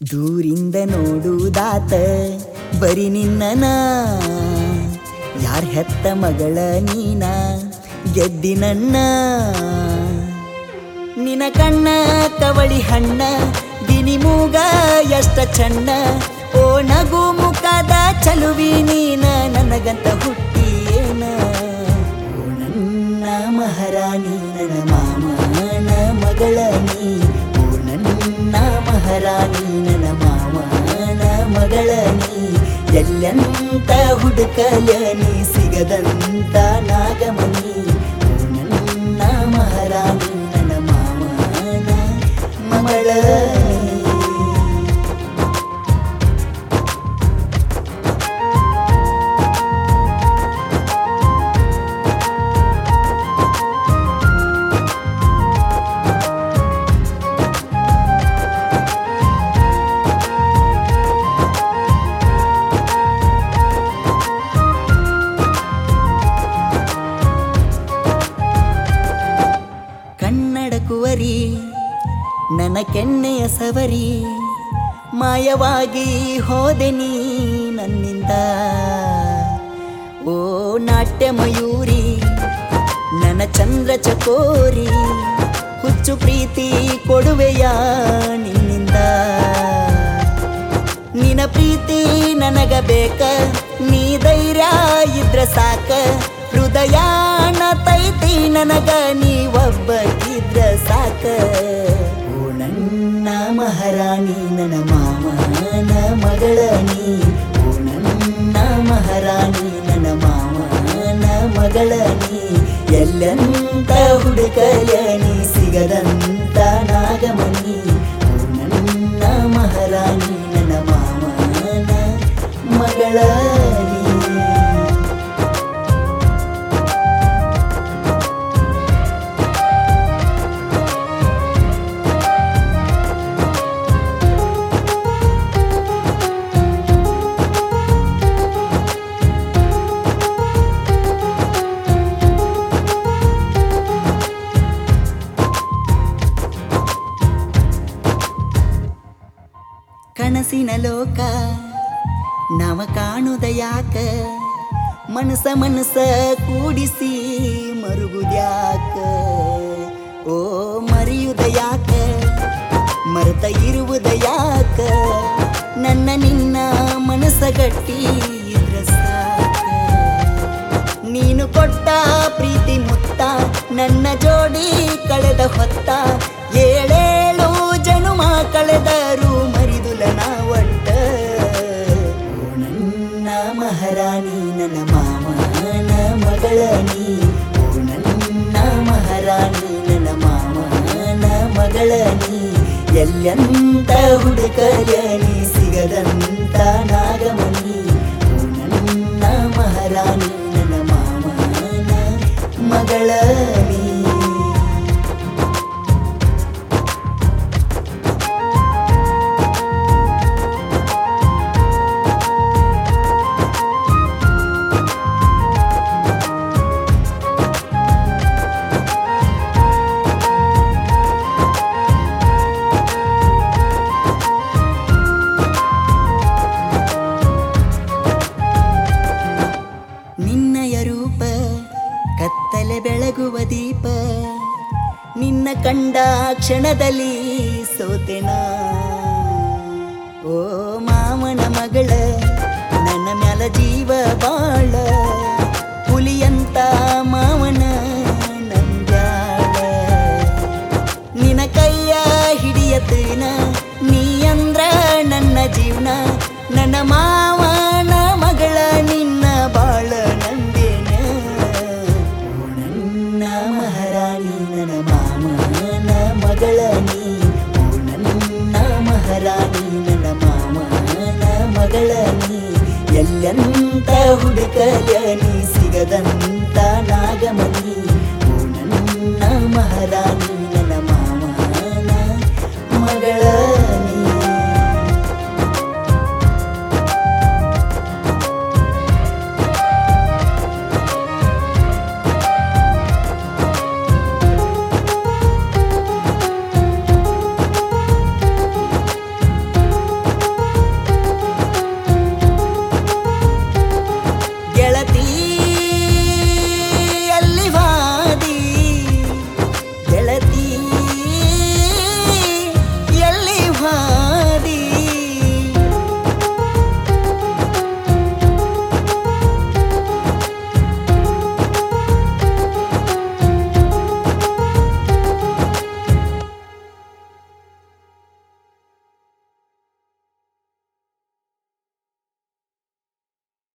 ದೂರಿಂದ ನೋಡುವುದಾತ ಬರಿ ನಿನ್ನನ ಯಾರ್ ಹೆತ್ತ ಮಗಳ ನೀನ ಗೆದ್ದಿ ನನ್ನ ನಿನ ಕಣ್ಣ ಕವಳಿ ಹಣ್ಣ ಗಿನಿ ಮೂಗ ಎಷ್ಟ ಚಣ್ಣ ಓ ನಗು ಮುಖದ ಚಲುವಿ ನೀನ ನನಗಂತ ಹುಟ್ಟಿಯೇನ ಓ ನನ್ನ ಮಹಾರಾಣಿ ನನ್ನ ಮಾಮನ ಮಗಳ ನೀ ಓ ನನ್ನ ಮಹಾರಾಣಿ ನನ್ನ ಮಾಮನ ಮಗಳ ನೀ ಎಲ್ಲಂತ ಹುಡುಕಲ ನೀ ಸಿಗದಂತ ನಾಗಮಣಿ ಓ ನನ್ನ ಮಹಾರಾಣಿ ನನ್ನ ಮಾಮನ ಮಗಳ ನೀ. ಕನ್ನಡ ಕುವರಿ ನನ್ನ ಕೆನ್ನೆಯ ಸವರಿ ಮಾಯವಾಗಿ ಹೋದೆ ನೀ ನನ್ನಿಂದ ಓ ನಾಟ್ಯ ಮಯೂರಿ ನನ್ನ ಚಂದ್ರ ಚಕೋರಿ ಹುಚ್ಚು ಪ್ರೀತಿ ಕೊಡುವೆಯ ನಿನ್ನಿಂದ ನಿನ ಪ್ರೀತಿ ನನಗ ಬೇಕ ನೀ ಧೈರ್ಯ ಇದ್ರ ಸಾಕ ಹೃದಯಾನ ತೈತಿ ನನಗ ನೀ ಒಬ್ಬಕ್ಕಿದ್ರ ಸಾಕ ಓ ನನ್ನ ಮಹಾರಾಣಿ ನನ್ನ ಮಾಮನ ಮಗಳ ನೀ ಓ ನನ್ನ ಮಹಾರಾಣಿ ನನ್ನ ಮಾಮನ ಮಗಳ ನೀ ಎಲ್ಲಂತ ಹುಡುಕಲ ನೀ ಸಿಗದಂತ ನಾಗಮಣಿ ಓ ನನ್ನ ಮಹಾರಾಣಿ ನನ್ನ ಮಾಮನ ಮಗಳ ನೀ. ಕನಸಿನ ಲೋಕ ನವ ಕಾಣುದ ಯಾಕ ಮನಸ ಮನಸ ಕೂಡಿಸಿ ಮರುಗುದ್ಯಾಕ ಓ ಮರೆಯುದ ಯಾಕ ಮರೆತ ಇರುವುದ ಯಾಕ ನನ್ನ ನಿನ್ನ ಮನಸ ಗಟ್ಟಿ ಇದ್ರ ಸಾಕ ನೀನು ಕೊಟ್ಟ ಪ್ರೀತಿ ಮುತ್ತ ನನ್ನ ಜೋಡಿ ಕಳೆದ ಹೊತ್ತ ಏಳೇಳು ಜನುಮ ಕಳೆದರು ಮರಿದುಲ ನಾ ಒಟ್ಟ ಓ ನನ್ನ ಮಹಾರಾಣಿ ನನ್ನ ಮಾಮನ ಮಗಳ ನೀ ಓ ನನ್ನ ಮಹಾರಾಣಿ ನನ್ನ ಮಾಮನ ಮಗಳ ನೀ ಎಲ್ಲಂತ ಹುಡುಕಲ ನೀ ಸಿಗದಂತ ನಾಗಮಣಿ ಓ ನನ್ನ ಮಹಾರಾಣಿ ನನ್ನ ಮಾಮನ ಮಗಳ ನೀ ನಿನ್ನಯ ರೂಪ ಕತ್ತಲೆ ಬೆಳಗುವ ದೀಪ ನಿನ್ನ ಕಂಡ ಕ್ಷಣದಲ್ಲಿ ಸೋತೆನ ಓ ಮಾಮನ ಮಗಳ ನನ್ನ ಮ್ಯಾಲ ಜೀವ ಬಾಳ ಹುಲಿಯಂತ ಮಾವನ ನಂಜಾಳ ನಿನ ಕೈಯ ಹಿಡಿಯತನ ನೀ ಅಂದ್ರ ನನ್ನ ಜೀವನ ನನ್ನ ಮಾವನ ಮಗಳ ನಿನ್ನ ಬಾಳ ನಂದೇನ ಓ ನನ್ನ ಮಹಾರಾಣಿ ನನ್ನ ಮಾಮನ ಮಗಳ ನೀ ಓ ನನ್ನ ಮಹಾರಾಣಿ ನನ್ನ ಮಾಮನ ಮಗಳ ನೀ ಎಲ್ಲಂತ ಹುಡುಕಲ ನೀ ಸಿಗದಂತ ನಾಗಮಣಿ ಓ ನನ್ನ ಮಹಾರಾಣಿ